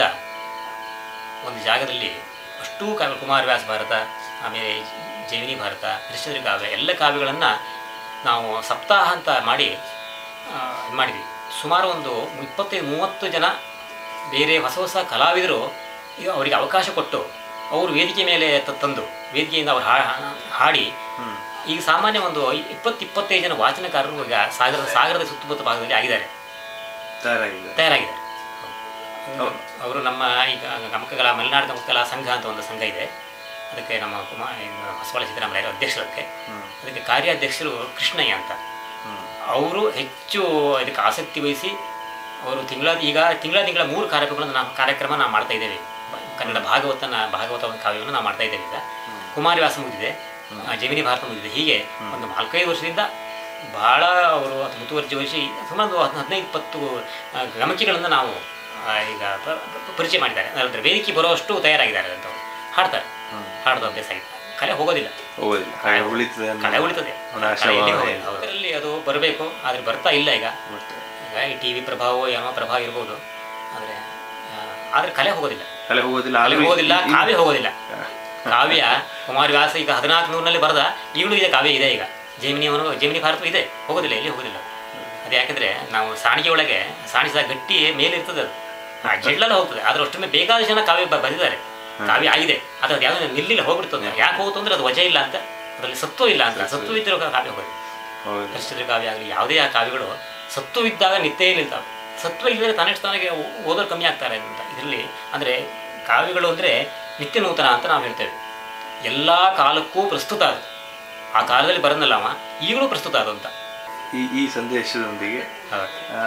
ಒಂದು ಜಾಗದಲ್ಲಿ ಅಷ್ಟೂ ಕಾವ್ಯ ಕುಮಾರವ್ಯಾಸ ಭಾರತ ಆಮೇಲೆ ಜೈಮಿನಿ ಭಾರತ ಹರಿಶ್ಚಂದ್ರ ಕಾವ್ಯ ಎಲ್ಲ ಕಾವ್ಯಗಳನ್ನು ನಾವು ಸಪ್ತಾಹ ಅಂತ ಮಾಡಿ ಆ, ಇದ್ ಮಾಡಿದ್ವಿ ಸುಮಾರು ಒಂದು ಇಪ್ಪತ್ತೈದು ಮೂವತ್ತು ಜನ ಬೇರೆ ಹೊಸ ಹೊಸ ಕಲಾವಿದರು ಈಗ ಅವರಿಗೆ ಅವಕಾಶ ಕೊಟ್ಟು ಅವರು ವೇದಿಕೆ ಮೇಲೆ ತ- ತಂದು ವೇದಿಕೆಯಿಂದ ಅವರು ಹಾ- ಹಾಡಿ ಹ್ಮ್. ಈಗ ಸಾಮಾನ್ಯ ಒಂದು ಇಪ್ಪತ್ತು ಇಪ್ಪತ್ತೈದು ಜನ ವಾಚನಕಾರರು ಈಗ ಸಾಗರದ ಸಾಗರದ ಸುತ್ತಮುತ್ತ ಭಾಗದಲ್ಲಿ ಆಗಿದ್ದಾರೆ ತಯಾರಾಗಿದೆ ತಯಾರಾಗಿದ್ದಾರೆ ಹೌದು. ಅವರು ನಮ್ಮ ಈಗ ಗಮಕಗಳ ಮಲೆನಾಡು ಗಮಕಲಾ ಸಂಘ ಅಂತ ಒಂದು ಸಂಘ ಇದೆ ಅದಕ್ಕೆ ನಮ್ಮ ಕುಮಾರ್ ಹೊಸವಾಳ ಸಿದ್ದರಾಮಯ್ಯ ಅಧ್ಯಕ್ಷರು ಅದಕ್ಕೆ ಹ್ಮ್. ಅದಕ್ಕೆ ಕಾರ್ಯಾಧ್ಯಕ್ಷರು ಕೃಷ್ಣಯ್ಯ ಅಂತ ಹ್ಮ್. ಅವರು ಹೆಚ್ಚು ಇದಕ್ಕೆ ಆಸಕ್ತಿ ವಹಿಸಿ ಅವರು ತಿಂಗಳ ಈಗ ತಿಂಗಳ ತಿಂಗಳ ಮೂರು ಕಾರ್ಯಕ್ರಮಗಳನ್ನು ನಾವು ಕಾರ್ಯಕ್ರಮ ನಾವು ಮಾಡ್ತಾ ಇದ್ದೇವೆ ಬ- ಕನ್ನಡ ಭಾಗವತನ ಭಾಗವತ ಒಂದು ಕಾವ್ಯವನ್ನು ನಾವು ಮಾಡ್ತಾ ಇದ್ದೇವೆ ಈಗ ಕುಮಾರವ್ಯಾಸ ಮುಗಿದಿದೆ ಆ, ಜಮಿನಿ ಭಾರತ ಮುಗಿದಿದೆ ಹೀಗೆ ಒಂದು ನಾಲ್ಕೈದು ವರ್ಷದಿಂದ ಬಹಳ ಅವರು ಅದು ಮುತುವರ್ಜಿ ವಹಿಸಿ ಸುಮಾರು ಒಂದು ಹದ್- ಹದಿನೈದು ಇಪ್ಪತ್ತು ಆ, ಗಮಕಿಗಳನ್ನು ನಾವು ಆ, ಈಗ ಪ- ಪ- ಪರಿಚಯ ಮಾಡಿದ್ದಾರೆ ಅಂದರೆ ವೇದಿಕೆ ಬರುವಷ್ಟು ತಯಾರಾಗಿದ್ದಾರೆ ಅಂತವ್ರು ಹಾಡ್ತಾರೆ ಹ್ಮ್. ಹಾಡೋದು ಅಭ್ಯಾಸ ಆಗಿದೆ ಕಲೆ ಹೋಗೋದಿಲ್ಲ ಹೋಗೋದಿಲ್ಲ ಹಾಗೆ ಉಳಿತದೆ ಅನ್ನೋ ಕಲೆ ಉಳಿತದೆ ಒಂದು ಕಲೆ ಆಶಾವಾದ ಎಲ್ಲಿಗೂ ಇದೆ. ಹೋಗೋದಿಲ್ಲ. ಅದರಲ್ಲಿ ಅದು ಬರಬೇಕು ಆದರೆ ಬರ್ತಾ ಇಲ್ಲ ಈಗ ಮತ್ತೆ ಈಗ ಈ ಟಿ ವಿ ಪ್ರಭಾವ ಏನೋ ಪ್ರಭಾವ ಇರ್ಬೋದು ಆದರೆ ಆದರೆ ಕಲೆ ಹೋಗೋದಿಲ್ಲ ಕಲೆ ಹೋಗೋದಿಲ್ಲ ಕಲೆ ಆದ್ರೂ ಹೋಗೋದಿಲ್ಲ ಈ- ಕಾವ್ಯ ಹೋಗೋದಿಲ್ಲ ಕಾವ್ಯ ಕುಮಾರ ವ್ಯಾಸ ಈಗ ಹದಿನಾಲ್ಕು ನೂರಿನಲ್ಲಿ ಬರೆದ ಈಗಲೂ ಇದೆ ಕಾವ್ಯ ಇದೆ ಈಗ ಜೈಮಿನಿಯವನು ಜೈಮಿನಿ ಭಾರತ ಇದೆ ಹೋಗೋದಿಲ್ಲ ಎಲ್ಲಿ ಹೋಗೋದಿಲ್ಲ ಅದು ಯಾಕಂದ್ರೆ ನಾವು ಸಾಣಿಗೆ ಒಳಗೆ ಸಾಣಿಸಿದ ಗಟ್ಟಿ ಮೇಲೆ ಇರ್ತದೆ ಅದು ಆ ಜೆಳ್ಳಲ್ಲಿ ಹೋಗ್ತದೆ ಆದ್ರೆ ಅಷ್ಟೊಮ್ಮೆ ಬೇಕಾದ ಜನ ಕಾವ್ಯ ಬ- ಬರೆದಿದ್ದಾರೆ ಕಾವ್ಯ ಆಗಿದೆ ಅದು ಅದು ಯಾವುದೋ ನಿಲ್ಲಿಲ್ಲ ಹೋಗ್ಬಿಡ್ತದೆ ಯಾಕೆ ಹೋಗ್ತು ಅಂದ್ರೆ ಅದು ವಜೆ ಇಲ್ಲ ಅಂತ ಅದರಲ್ಲಿ ಸತ್ವ ಇಲ್ಲ ಅಂತ ಸತ್ವ ಇದ್ದಿರೋ ಕಾವ್ಯ ಹೋಗೋದು ಹೌದು ಹರಿಶ್ಚಂದ್ರ ಕಾವ್ಯ ಆಗಲಿ ಯಾವುದೇ ಆ ಕಾವ್ಯಗಳು ಸತ್ವ ಇದ್ದಾಗ ನಿತ್ಯ ನಿಲ್ತಾವೆ ಸತ್ವ ಇಲ್ಲದೆ ತಾನೆಷ್ಟು ತಾನಿಗೆ ಓದೋರು ಕಮ್ಮಿ ಆಗ್ತಾರೆ ಅಂತ ಇದರಲ್ಲಿ ಅಂದರೆ ಕಾವ್ಯಗಳು ಅಂದರೆ ನಿತ್ಯ ನೂತನ ಅಂತ ನಾವು ಹೇಳ್ತೇವೆ ಎಲ್ಲ ಕಾಲಕ್ಕೂ ಪ್ರಸ್ತುತ ಅದು ಆ ಕಾಲದಲ್ಲಿ ಬರೋದಲ್ಲ ಅವ ಈಗಲೂ ಪ್ರಸ್ತುತ ಅದು ಅಂತ ಈ ಈ ಸಂದೇಶದೊಂದಿಗೆ ಆ,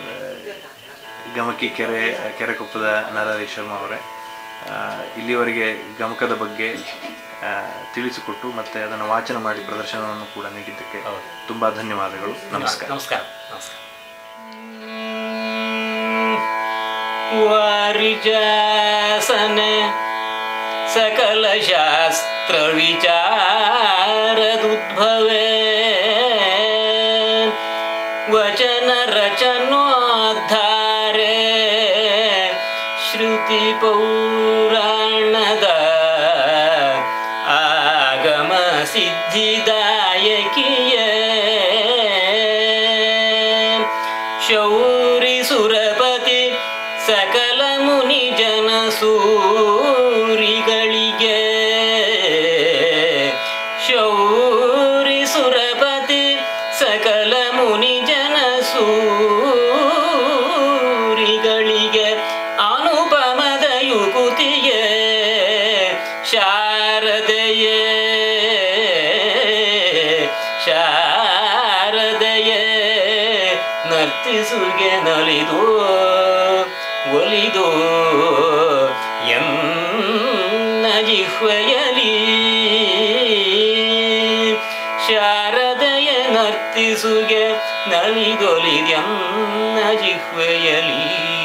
ಗಮಕಿ ಕೆರೆ ಕೆರೆಕೊಪ್ಪದ ನರಹರಿ ಶರ್ಮಾ ಅವರೇ ಆ, ಇಲ್ಲಿವರೆಗೆ ಗಮಕದ ಬಗ್ಗೆ ಆ, ತಿಳಿಸಿಕೊಟ್ಟು ಮತ್ತೆ ಅದನ್ನು ವಾಚನ ಮಾಡಿ ಪ್ರದರ್ಶನವನ್ನು ಕೂಡ ನೀಡಿದ್ದಕ್ಕೆ ಹೌದು. ತುಂಬಾ ಧನ್ಯವಾದಗಳು ನಮಸ್ಕಾರ ನಮಸ್ಕಾರ ನಮಸ್ಕಾರ ವಾರಿಜಾಸನ ಸಕಲ ಶಾಸ್ತ್ರ ವಿಚಾರದುದ್ಭವೇ ವಚನ ರಚನೋದ್ಧಾರೆ ಶ್ರುತಿ ಪೌರಾಣದ ಆಗಮ ಸಿದ್ಧಿದಾಯಕಿಯೇ ಶೌರಿ ಸುರಪತಿ ಸಕಲ ಮುನಿ ಜನ ಸೂರಿಗಳಿಗೆ ಶೌರಿ ಸುರಪತಿ ಸಕಲ ಮುನಿ ಜನ ಸೂರಿಗಳಿಗೆ ಅನುಪಮದ ಯುಕುತಿಯೇ ಶಾರದೆಯೇ ಶಾರದೆಯೇ ನರ್ತಿಸುಗೆ ನಲಿದು ಒಲಿದು ಎನ್ನ ಜಿಹ್ವೆಯಲಿ ಶಾರದೆಯ ನರ್ತಿಸುಗೆ ನಲಿದೊಲಿದೆನ್ನ ಜಿಹ್ವೆಯಲಿ